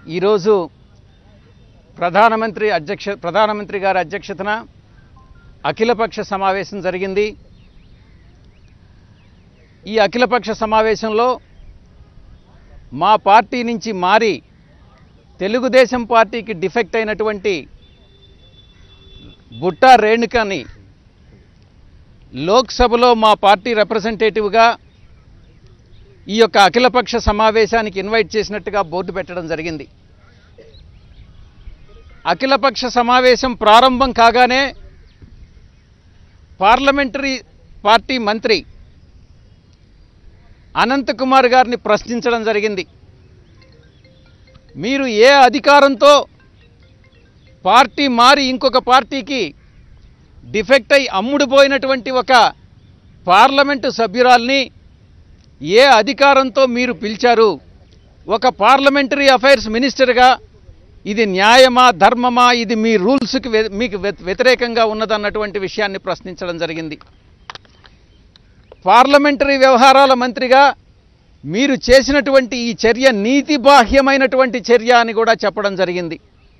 ఈరోజు ప్రధానమంత్రి అధ్యక్ష ప్రధానమంత్రి గారి అధ్యక్షతన అఖిలపక్ష సమావేశం జరిగింది ఈ అఖిలపక్ష సమావేశంలో మా పార్టీ నుంచి మారి తెలుగుదేశం పార్టీకి డిఫెక్ట్ అయినటువంటి బుట్టా రేణుకని లోక్సభలో మా పార్టీ రిప్రజెంటేటివ్గా ఈ యొక్క అఖిలపక్ష సమావేశానికి ఇన్వైట్ చేసినట్టుగా బోర్డు పెట్టడం జరిగింది అఖిలపక్ష సమావేశం ప్రారంభం కాగానే పార్లమెంటరీ పార్టీ మంత్రి అనంతకుమార్ గారిని ప్రశ్నించడం జరిగింది మీరు ఏ అధికారంతో పార్టీ మారి ఇంకొక పార్టీకి డిఫెక్ట్ అయి అమ్ముడుపోయినటువంటి ఒక పార్లమెంటు సభ్యురాల్ని ఏ అధికారంతో మీరు పిలిచారు ఒక పార్లమెంటరీ అఫైర్స్ మినిస్టర్గా ఇది న్యాయమా ధర్మమా ఇది మీ రూల్స్కి వ్య- మీకు వ్య- వ్యతిరేకంగా ఉన్నదన్నటువంటి విషయాన్ని ప్రశ్నించడం జరిగింది పార్లమెంటరీ వ్యవహారాల మంత్రిగా మీరు చేసినటువంటి ఈ చర్య నీతిబాహ్యమైనటువంటి చర్య అని కూడా చెప్పడం జరిగింది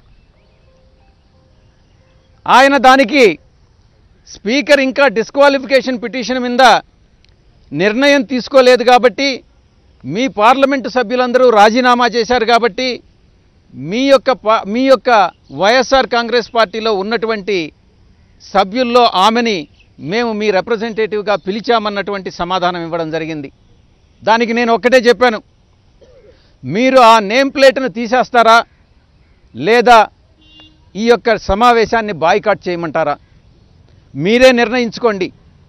ఆయన దానికి స్పీకర్ ఇంకా డిస్క్వాలిఫికేషన్ పిటిషన్ మీద నిర్ణయం తీసుకోలేదు కాబట్టి మీ పార్లమెంటు సభ్యులందరూ రాజీనామా చేశారు కాబట్టి మీ యొక్క పా మీ యొక్క వైఎస్ఆర్ కాంగ్రెస్ పార్టీలో ఉన్నటువంటి సభ్యుల్లో ఆమెని మేము మీ రిప్రజెంటేటివ్గా పిలిచామన్నటువంటి సమాధానం ఇవ్వడం జరిగింది దానికి నేను ఒక్కటే చెప్పాను మీరు ఆ నేమ్ ప్లేట్ను తీసేస్తారా లేదా ఈ యొక్క సమావేశాన్ని బాయ్కాట్ చేయమంటారా మీరే నిర్ణయించుకోండి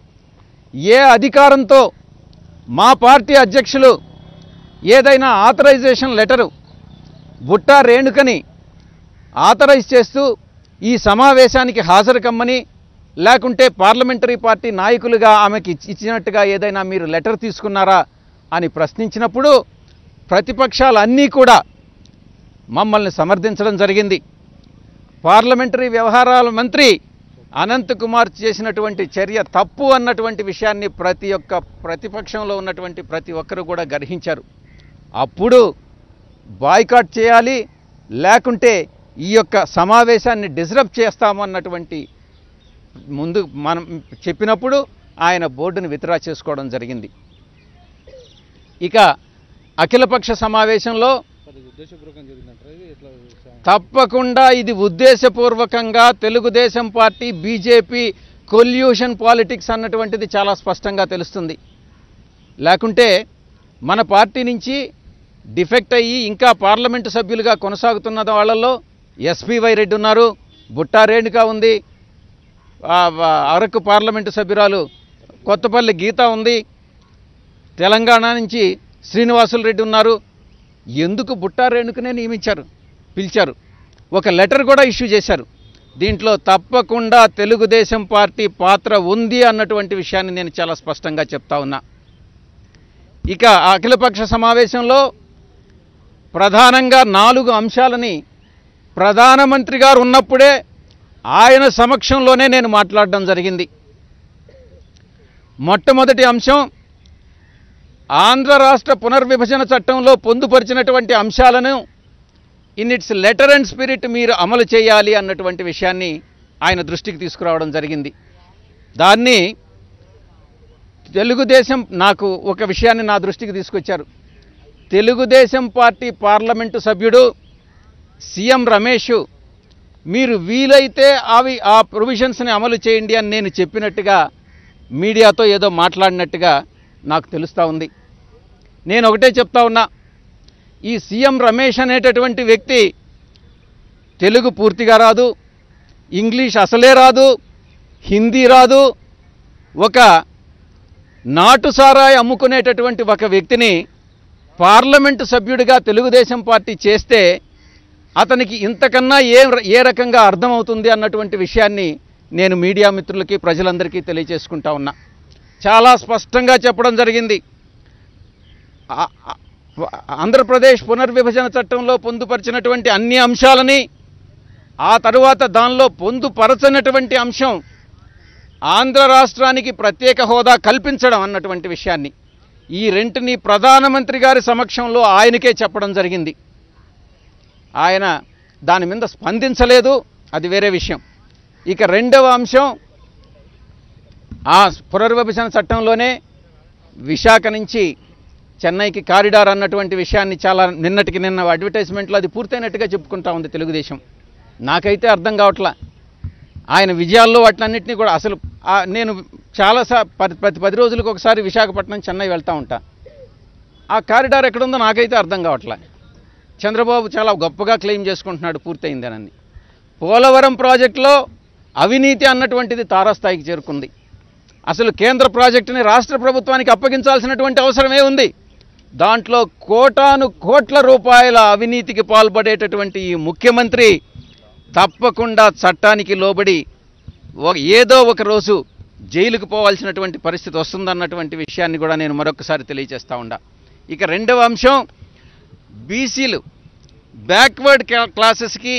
ఏ అధికారంతో మా పార్టీ అధ్యక్షులు ఏదైనా ఆథరైజేషన్ లెటరు బుట్టా రేణుకని ఆథరైజ్ చేస్తూ ఈ సమావేశానికి హాజరు కమ్మని లేకుంటే పార్లమెంటరీ పార్టీ నాయకులుగా ఆమెకి ఇచ్చి- ఇచ్చినట్టుగా ఏదైనా మీరు లెటర్ తీసుకున్నారా అని ప్రశ్నించినప్పుడు ప్రతిపక్షాలన్నీ కూడా మమ్మల్ని సమర్థించడం జరిగింది పార్లమెంటరీ వ్యవహారాల మంత్రి అనంత్ కుమార్ చేసినటువంటి చర్య తప్పు అన్నటువంటి విషయాన్ని ప్రతి ఒక్క ప్రతిపక్షంలో ఉన్నటువంటి ప్రతి ఒక్కరు కూడా గ్రహించారు అప్పుడు బాయ్కాట్ చేయాలి లేకుంటే ఈ యొక్క సమావేశాన్ని డిస్టర్బ్ చేస్తాము అన్నటువంటి ముందు మనం చెప్పినప్పుడు ఆయన బోర్డును విత్డ్రా చేసుకోవడం జరిగింది ఇక అఖిలపక్ష సమావేశంలో అది ఉద్దేశపూర్వకంగా జరిగిందంటారా ఇది ఎట్లా సా- తప్పకుండా ఇది ఉద్దేశపూర్వకంగా Telugu Desam party BJP collusion politics అన్నటువంటిది చాలా స్పష్టంగా తెలుస్తుంది లేకుంటే మన పార్టీ నుంచి డిఫెక్ట్ అయ్యి ఇంకా పార్లమెంటు సభ్యులుగా కొనసాగుతున్న వాళ్ళల్లో ఎస్పీవై రెడ్డి ఉన్నారు బుట్టా రేణుక ఉంది ఆ, ఆ, అరకు పార్లమెంటు సభ్యురాలు కొత్తపల్లి గీత ఉంది తెలంగాణ నుంచి శ్రీనివాసులు రెడ్డి ఉన్నారు ఎందుకు బుట్టా రేణుకనే నియమించారు పిలిచారు ఒక లెటర్ కూడా ఇష్యూ చేశారు దీంట్లో తప్పకుండా తెలుగుదేశం పార్టీ పాత్ర ఉంది అన్నటువంటి విషయాన్ని నేను చాలా స్పష్టంగా చెప్తా ఉన్నా ఇక ఆ అఖిలపక్ష సమావేశంలో ప్రధానంగా నాలుగు అంశాలని ప్రధానమంత్రి గారు ఉన్నప్పుడే ఆయన సమక్షంలోనే నేను మాట్లాడడం జరిగింది మొట్టమొదటి అంశం ఆంధ్ర రాష్ట్ర పునర్విభజన చట్టంలో పొందుపరిచినటువంటి అంశాలను in its letter and spirit మీరు అమలు చేయాలి అన్నటువంటి విషయాన్ని ఆయన దృష్టికి తీసుకురావడం జరిగింది దాన్ని తెలుగుదేశం నాకు ఒక విషయాన్ని నా దృష్టికి తీసుకొచ్చారు తెలుగుదేశం పార్టీ పార్లమెంటు సభ్యుడు సీఎం రమేష్ మీరు వీలైతే అవి ఆ ప్రొవిజన్స్ని అమలు చేయండి అని నేను చెప్పినట్టుగా మీడియాతో ఏదో మాట్లాడినట్టుగా నాకు తెలుస్తూ ఉంది నేను ఒకటే చెప్తా ఉన్నా ఈ సీఎం రమేష్ అనేటటువంటి వ్యక్తి తెలుగు పూర్తిగా రాదు ఇంగ్లీష్ అసలే రాదు హిందీ రాదు ఒక నాటు సారాయి అమ్ముకునేటటువంటి ఒక వ్యక్తిని పార్లమెంటు సభ్యుడిగా తెలుగుదేశం పార్టీ చేస్తే అతనికి ఇంతకన్నా ఏ ఏ రకంగా అర్థమవుతుంది అన్నటువంటి విషయాన్ని నేను మీడియా మిత్రులకి ప్రజలందరికీ తెలియజేసుకుంటా ఉన్నా చాలా స్పష్టంగా చెప్పడం జరిగింది ఆ- ఆ- ఆంధ్రప్రదేశ్ పునర్విభజన చట్టంలో పొందుపరిచినటువంటి అన్ని అంశాలని ఆ తరువాత దానిలో పొందుపరచనటువంటి అంశం ఆంధ్ర రాష్ట్రానికి ప్రత్యేక హోదా కల్పించడం అన్నటువంటి విషయాన్ని ఈ రెంటిని ప్రధానమంత్రి గారి సమక్షంలో ఆయనకే చెప్పడం జరిగింది ఆయన దాని మీద స్పందించలేదు అది వేరే విషయం ఇక రెండవ అంశం ఆ పునర్విభజన చట్టంలోనే విశాఖ నుంచి చెన్నైకి కారిడార్ అన్నటువంటి విషయాన్ని చాలా నిన్నటికి నిన్న అడ్వర్టైజ్మెంట్లో అది పూర్తయినట్టుగా చెప్పుకుంటా ఉంది తెలుగుదేశం నాకైతే అర్థం కావట్లా ఆయన విజయాల్లో వాటిలన్నింటినీ కూడా అసలు ఆ నేను చాలా సా పది ప్రతి పది రోజులకు ఒకసారి విశాఖపట్నం చెన్నై వెళ్తూ ఉంటా ఆ కారిడార్ ఎక్కడుందో నాకైతే అర్థం కావట్లే చంద్రబాబు చాలా గొప్పగా క్లెయిమ్ చేసుకుంటున్నాడు పూర్తయిందనని పోలవరం ప్రాజెక్టులో అవినీతి అన్నటువంటిది తారాస్థాయికి చేరుకుంది అసలు కేంద్ర ప్రాజెక్టుని రాష్ట్ర ప్రభుత్వానికి అప్పగించాల్సినటువంటి అవసరమే ఉంది దాంట్లో కోటాను కోట్ల రూపాయల అవినీతికి పాల్పడేటటువంటి ఈ ముఖ్యమంత్రి తప్పకుండా చట్టానికి లోబడి ఒక- ఏదో ఒక రోజు జైలుకు పోవాల్సినటువంటి పరిస్థితి వస్తుందన్నటువంటి విషయాన్ని కూడా నేను మరొకసారి తెలియజేస్తా ఉండా ఇక రెండవ అంశం బీసీలు బ్యాక్వర్డ్ క్లాసెస్కి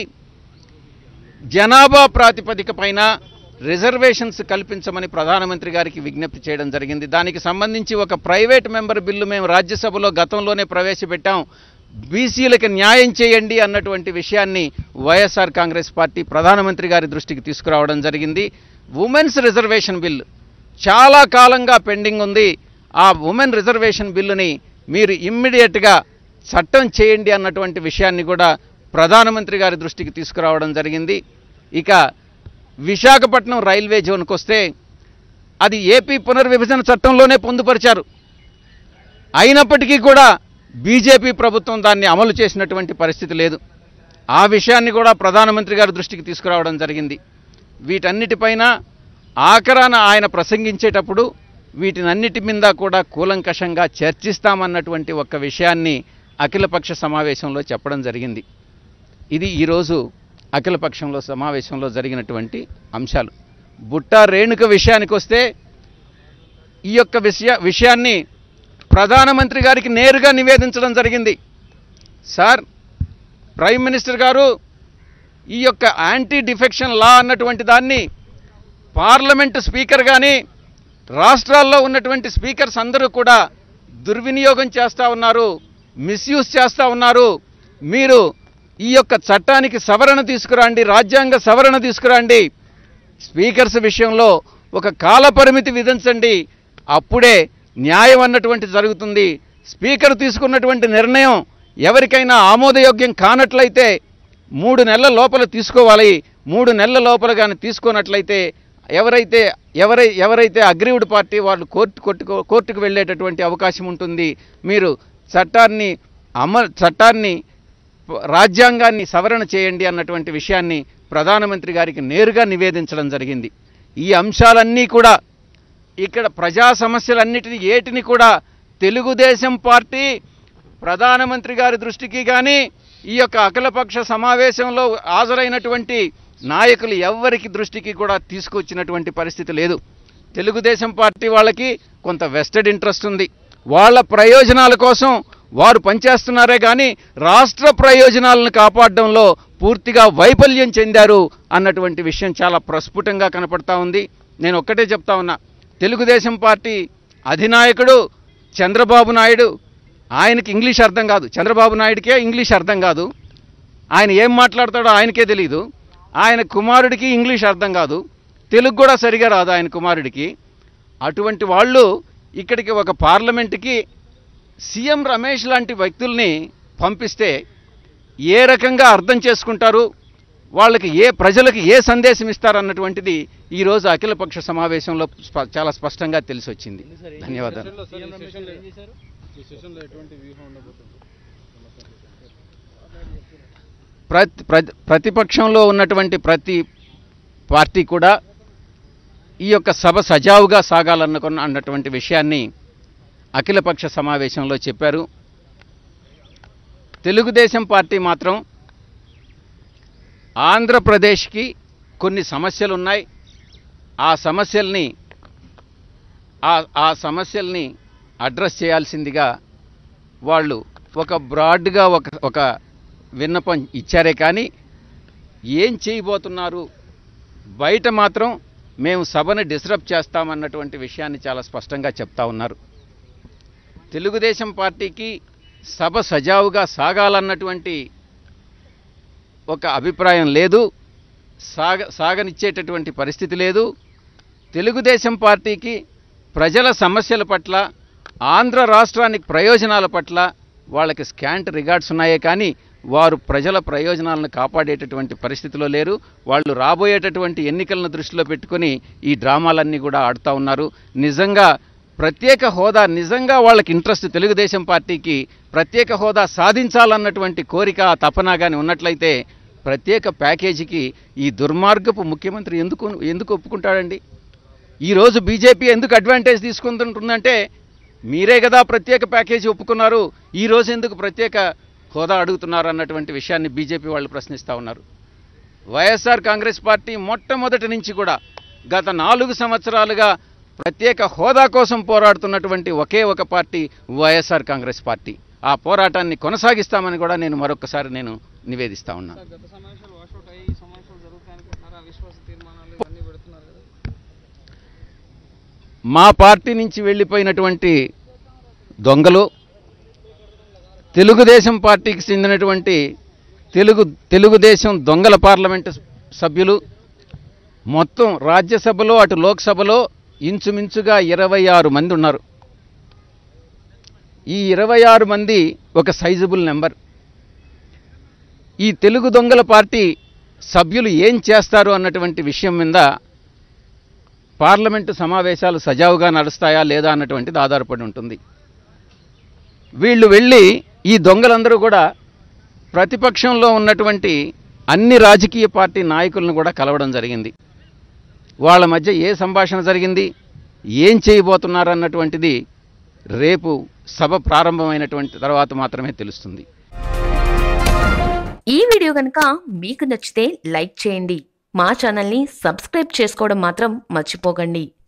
జనాభా ప్రాతిపదిక పైన రిజర్వేషన్స్ కల్పించమని ప్రధానమంత్రి గారికి విజ్ఞప్తి చేయడం జరిగింది దానికి సంబంధించి ఒక ప్రైవేట్ మెంబర్ బిల్లు మేము రాజ్యసభలో గతంలోనే ప్రవేశపెట్టాం బీసీలకు న్యాయం చేయండి అన్నటువంటి విషయాన్ని వైఎస్ఆర్ కాంగ్రెస్ పార్టీ ప్రధానమంత్రి గారి దృష్టికి తీసుకురావడం జరిగింది ఉమెన్స్ రిజర్వేషన్ బిల్ చాలా కాలంగా పెండింగ్ ఉంది ఆ ఉమెన్ రిజర్వేషన్ బిల్లుని మీరు ఇమ్మీడియట్గా చట్టం చేయండి అన్నటువంటి విషయాన్ని కూడా ప్రధానమంత్రి గారి దృష్టికి తీసుకురావడం జరిగింది ఇక విశాఖపట్నం రైల్వే జోన్కి వస్తే అది ఏపీ పునర్విభజన చట్టంలోనే పొందుపరిచారు అయినప్పటికీ కూడా బీజేపీ ప్రభుత్వం దాన్ని అమలు చేసినటువంటి పరిస్థితి లేదు ఆ విషయాన్ని కూడా ప్రధానమంత్రి గారి దృష్టికి తీసుకురావడం జరిగింది వీటన్నిటిపైన ఆఖరాన ఆయన ప్రసంగించేటప్పుడు వీటినన్నిటి మీద కూడా కూలంకషంగా చర్చిస్తామన్నటువంటి ఒక్క విషయాన్ని అఖిలపక్ష సమావేశంలో చెప్పడం జరిగింది ఇది ఈరోజు అఖిలపక్షంలో సమావేశంలో జరిగినటువంటి అంశాలు బుట్టా రేణుక విషయానికి వస్తే ఈ యొక్క విషయ విషయాన్ని ప్రధానమంత్రి గారికి నేరుగా నివేదించడం జరిగింది సార్ ప్రైమ్ మినిస్టర్ గారు ఈ యొక్క యాంటీ డిఫెక్షన్ లా అన్నటువంటి దాన్ని పార్లమెంటు స్పీకర్ కానీ రాష్ట్రాల్లో ఉన్నటువంటి స్పీకర్స్ అందరూ కూడా దుర్వినియోగం చేస్తూ ఉన్నారు మిస్యూజ్ చేస్తూ ఉన్నారు మీరు ఈ యొక్క చట్టానికి సవరణ తీసుకురండి రాజ్యాంగ సవరణ తీసుకురండి స్పీకర్స్ విషయంలో ఒక కాల పరిమితి విధించండి అప్పుడే న్యాయం అన్నటువంటి జరుగుతుంది స్పీకర్ తీసుకున్నటువంటి నిర్ణయం ఎవరికైనా ఆమోదయోగ్యం కానట్లయితే మూడు నెలల లోపల తీసుకోవాలి మూడు నెలల లోపల కానీ తీసుకున్నట్లయితే ఎవరైతే ఎవరై ఎవరైతే అగ్రీవ్డ్ పార్టీ వాళ్ళు కోర్టు కొట్టుకో కోర్టుకు వెళ్ళేటటువంటి అవకాశం ఉంటుంది మీరు చట్టాన్ని అమలు చట్టాన్ని రాజ్యాంగాన్ని సవరణ చేయండి అన్నటువంటి విషయాన్ని ప్రధానమంత్రి గారికి నేరుగా నివేదించడం జరిగింది ఈ అంశాలన్నీ కూడా ఇక్కడ ప్రజా సమస్యలన్నిటిని ఏటిని కూడా తెలుగుదేశం పార్టీ ప్రధానమంత్రి గారి దృష్టికి కానీ ఈ యొక్క అఖిలపక్ష సమావేశంలో హాజరైనటువంటి నాయకులు ఎవ్వరికి దృష్టికి కూడా తీసుకొచ్చినటువంటి పరిస్థితి లేదు తెలుగుదేశం పార్టీ వాళ్ళకి కొంత వెస్టెడ్ ఇంట్రెస్ట్ ఉంది వాళ్ళ ప్రయోజనాల కోసం వారు పనిచేస్తున్నారే కానీ రాష్ట్ర ప్రయోజనాలను కాపాడడంలో పూర్తిగా వైఫల్యం చెందారు అన్నటువంటి విషయం చాలా ప్రస్ఫుటంగా కనపడతా ఉంది నేను ఒక్కటే చెప్తా ఉన్నా తెలుగుదేశం పార్టీ అధినాయకుడు చంద్రబాబు నాయుడు ఆయనకి ఇంగ్లీష్ అర్థం కాదు చంద్రబాబు నాయుడికే ఇంగ్లీష్ అర్థం కాదు ఆయన ఏం మాట్లాడతాడో ఆయనకే తెలియదు ఆయన కుమారుడికి ఇంగ్లీష్ అర్థం కాదు తెలుగు కూడా సరిగా రాదు ఆయన కుమారుడికి అటువంటి వాళ్ళు ఇక్కడికి ఒక పార్లమెంటుకి సీఎం రమేష్ లాంటి వ్యక్తుల్ని పంపిస్తే ఏ రకంగా అర్థం చేసుకుంటారు వాళ్ళకి ఏ ప్రజలకు ఏ సందేశం ఇస్తారన్నటువంటిది ఈరోజు అఖిలపక్ష సమావేశంలో స్ప- చాలా స్పష్టంగా తెలిసి వచ్చింది ధన్యవాదాలు సెషన్లో సార్, ఈ సెషన్లో ఈ సెషన్లో ఎటువంటి వ్యూహం ఉండబోతుంది ప్రతి ప్రతి ప్రతిపక్షంలో ఉన్నటువంటి ప్రతి పార్టీ కూడా ఈ యొక్క సభ సజావుగా సాగాలనుకున్న అన్నటువంటి విషయాన్ని అఖిలపక్ష సమావేశంలో చెప్పారు తెలుగుదేశం పార్టీ మాత్రం ఆంధ్రప్రదేశ్కి కొన్ని సమస్యలు ఉన్నాయి ఆ సమస్యల్ని ఆ ఆ సమస్యల్ని అడ్రస్ చేయాల్సిందిగా వాళ్ళు ఒక బ్రాడ్గా ఒక ఒక విన్నపం ఇచ్చారే కానీ ఏం చేయబోతున్నారు బయట మాత్రం మేము సభను డిస్టర్బ్ చేస్తామన్నటువంటి విషయాన్ని చాలా స్పష్టంగా చెప్తా ఉన్నారు తెలుగుదేశం పార్టీకి సభ సజావుగా సాగాలన్నటువంటి ఒక అభిప్రాయం లేదు సాగ సాగనిచ్చేటటువంటి పరిస్థితి లేదు తెలుగుదేశం పార్టీకి ప్రజల సమస్యల పట్ల ఆంధ్ర రాష్ట్రానికి ప్రయోజనాల పట్ల వాళ్ళకి స్కాంట్ రిగార్డ్స్ ఉన్నాయే కానీ వారు ప్రజల ప్రయోజనాలను కాపాడేటటువంటి పరిస్థితిలో లేరు వాళ్ళు రాబోయేటటువంటి ఎన్నికలను దృష్టిలో పెట్టుకొని ఈ డ్రామాలన్నీ కూడా ఆడుతూ ఉన్నారు నిజంగా ప్రత్యేక హోదా నిజంగా వాళ్ళకి ఇంట్రెస్ట్ తెలుగుదేశం పార్టీకి ప్రత్యేక హోదా సాధించాలన్నటువంటి కోరిక ఆ తపన కానీ ఉన్నట్లయితే ప్రత్యేక ప్యాకేజీకి ఈ దుర్మార్గపు ముఖ్యమంత్రి ఎందుకు ఎందుకు ఒప్పుకుంటాడండి ఈరోజు బీజేపీ ఎందుకు అడ్వాంటేజ్ తీసుకుంటుంటుందంటే మీరే కదా ప్రత్యేక ప్యాకేజీ ఒప్పుకున్నారు ఈ రోజు ఎందుకు ప్రత్యేక హోదా అడుగుతున్నారు అన్నటువంటి విషయాన్ని బీజేపీ వాళ్ళు ప్రశ్నిస్తూ ఉన్నారు వైఎస్ఆర్ కాంగ్రెస్ పార్టీ మొట్టమొదటి నుంచి కూడా గత నాలుగు సంవత్సరాలుగా ప్రత్యేక హోదా కోసం పోరాడుతున్నటువంటి ఒకే ఒక పార్టీ వైఎస్ఆర్ కాంగ్రెస్ పార్టీ ఆ పోరాటాన్ని కొనసాగిస్తామని కూడా నేను మరొకసారి నేను నివేదిస్తా ఉన్నాను సార్ గత సమావేశాలు వాషౌట్ అయ్యి ఈ సమావేశాలు జరుగుతాయి అనుకుంటున్నారా అవిశ్వాస తీర్మానాలు ఇవన్నీ పెడుతున్నారు కదా మా పార్టీ నుంచి వెళ్ళిపోయినటువంటి దొంగలు తెలుగుదేశం పార్టీకి చెందినటువంటి తెలుగు తెలుగుదేశం దొంగల పార్లమెంటు సభ్యులు మొత్తం రాజ్యసభలో అటు లోక్సభలో ఇంచుమించుగా ఇరవై ఆరు మంది ఉన్నారు ఈ ఇరవై ఆరు మంది ఒక సైజబుల్ నెంబర్ ఈ తెలుగు దొంగల పార్టీ సభ్యులు ఏం చేస్తారు అన్నటువంటి విషయం మీద పార్లమెంటు సమావేశాలు సజావుగా నడుస్తాయా లేదా అన్నటువంటిది ఆధారపడి ఉంటుంది వీళ్ళు వెళ్ళి ఈ దొంగలందరూ కూడా ప్రతిపక్షంలో ఉన్నటువంటి అన్ని రాజకీయ పార్టీ నాయకులను కూడా కలవడం జరిగింది వాళ్ళ మధ్య ఏ సంభాషణ జరిగింది ఏం చేయబోతున్నారు అన్నటువంటిది రేపు సభ ప్రారంభమైనటువంటి తర్వాత మాత్రమే తెలుస్తుంది ఈ వీడియో కనుక మీకు నచ్చితే లైక్ చేయండి మా ఛానల్ని సబ్స్క్రైబ్ చేసుకోవడం మాత్రం మర్చిపోకండి